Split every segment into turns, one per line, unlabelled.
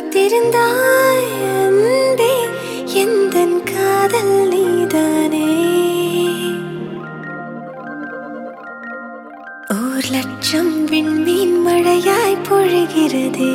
காத்திருந்தாய் அன்பே எந்தன் காதல் நீதானே ஓர் லட்சம் விண்மீன் மழையாய் பொழிகிறதே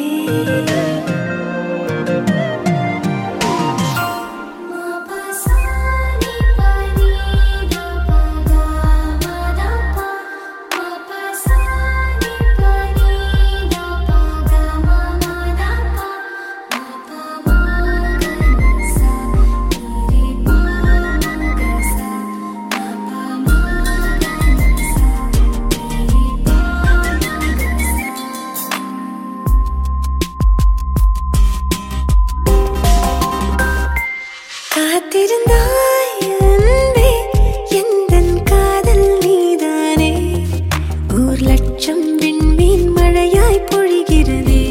காத்திருந்தாய் அன்பே எந்தன் காதல் நீதானே ஓர் லட்சம் விண்மீன் மழையாய் பொழிகிறதே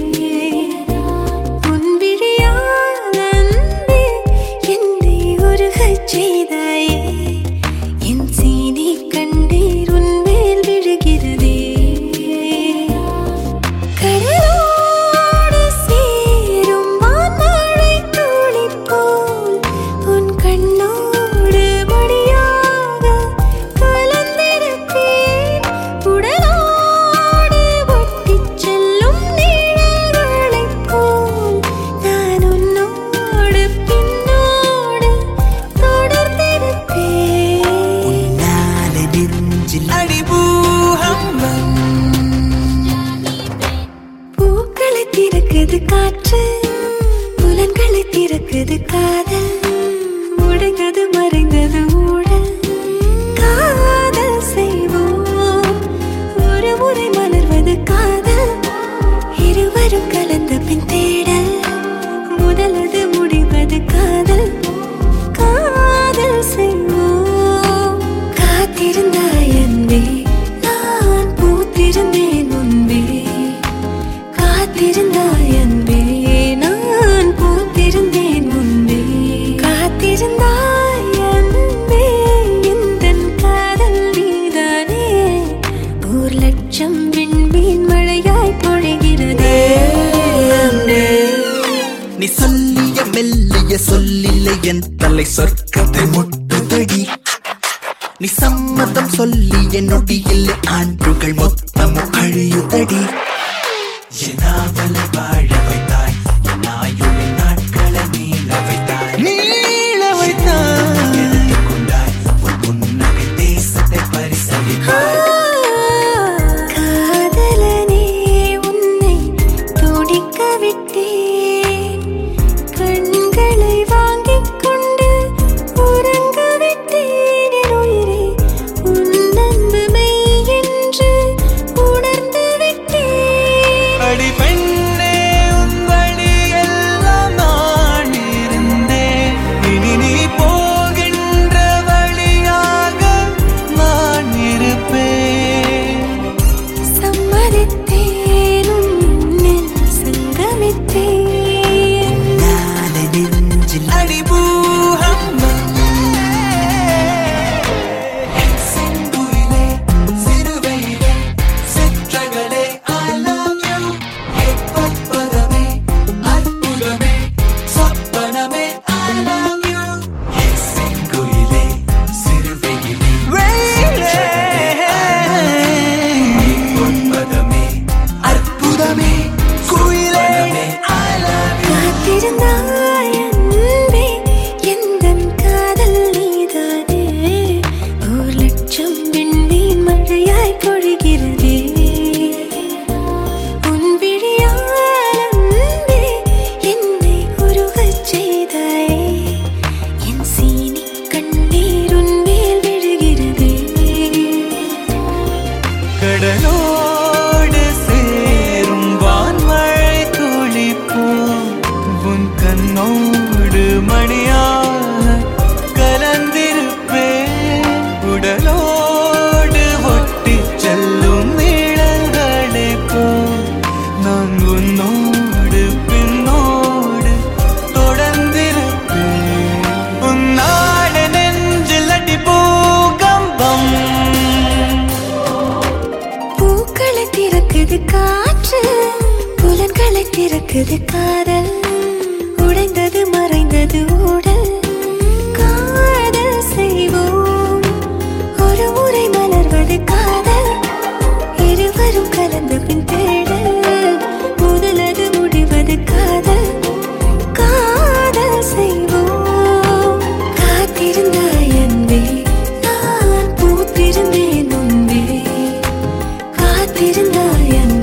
உன் விழியால் அன்பே என்னை உருகச் செய்தாயே என் சீனி கண்ணீர் உன் மேல் விழுகிறதே கடலோடு சேரும் வான்மழை துளி போல் உன் கண்ணோடு மடியாக கலந்திருப்பேன். உடலோடு ஒட்டிச் செல்லும் நிழல்களைப் போல் நான் உன்னோடு பின்னோடு தொடர்ந்திருப்பேன்.
உன்னால நெஞ்சில் அடிபூகம்பம்
பூக்களை திறக்குது காற்று புலன்களை திறக்குது காதல் முடங்கது மறைந்தது ஊழல் காதல் செய்வோம் ஒரு முறை மலர்வது காதல் இருவரும் கலந்த பின் தேடல் முதலது முடிவது காதல் காதல் செய்வோம் காத்திருந்தாய் அன்பே நான் பூத்திருந்தேன் முன்பே காத்திருந்தாய் அன்பே நான் பூத்திருந்தேன் முன்பே காத்திருந்தாய் அன்பே எந்தன் காதல் நீதானே ஒரு லட்சம் விண்மீன் மழையாய் பொழிகிறதே அன்பே
நீ சொல்லிய மெல்லிய சொல்லில்லை என் தலை சொர்க்கத்தை முட்டுதடி நீ சம்மதம் சொல்லிய நொடியில் ஆண்டுகள் மொத்தமும் அழியுதடி என்னாவல வாழ வைத்தாய் என் ஆயுளின் நாட்களை நீள வைத்தாய் நீள வைத்தாய் எடுத்துக் கொண்டாய் உன் புன்னகை தேசத்தை பரிசளித்தாய்
காதலனே உன்னை துடிக்க விட்டேன் கண்களை வாங்கிக் கொண்டு உறங்க விட்டேன் என் உயிரே உன் அன்பு மெய் என்று உணர்ந்து விட்டேன்
அடி பெண்ணே உன் வழியெல்லாம் நான் இருந்தேன் இனி நீ போகின்ற வழியாக நான் இருப்பேன்
சம்மதித்தேன் உன்னில் சங்கமித்தேன்
நாளை நெஞ்சில் அடிபூகம்பம் சிறுவையிலே சிற்றகளே I love you எப்பற்பதமே அற்புதமே சொப்பனமே I love you செங்குயிலே சிறுவையிலே பொன்பதமே அற்புதமே குயிலே I love you
காத்திருந்தாய் அன்பே எந்தன் காதல் நீதானே ஒரு லட்சம் விண்மீன் மழையாய் பொழிகிறதே உன் விழியால் அன்பே என்னை உருகச் செய்தாயே என் சீனி கண்ணீர் உன் மேல் விழுகிறதே
கடலோடு சேரும் வான்மழை துளிப்போம் உன் கண்ணோடு மணியாக கலந்திருப்பேன் உடலோடு ஒட்டி செல்லும் நிழல்களை போல் நான் உன்னோடு பின்னோடு தொடர்ந்திருப்பேன் உன்னாட நெஞ்சில் அடி பூகம்பம்
பூக்களை திறக்குது காற்று புல புலன்களை திறக்குது காதல் உடைந்தது மறைந்தது ஊடல் காதல் செய்வோம் ஒரு முறை மலர்வது காதல் இருவரும் கலந்த பின் தேடல் முதலது முடிவது காதல் காதல் செய்வோம் காத்திருந்தாய் அன்பே நான் பூத்திருந்தேன் முன்பே காத்திருந்தாய் அன்பே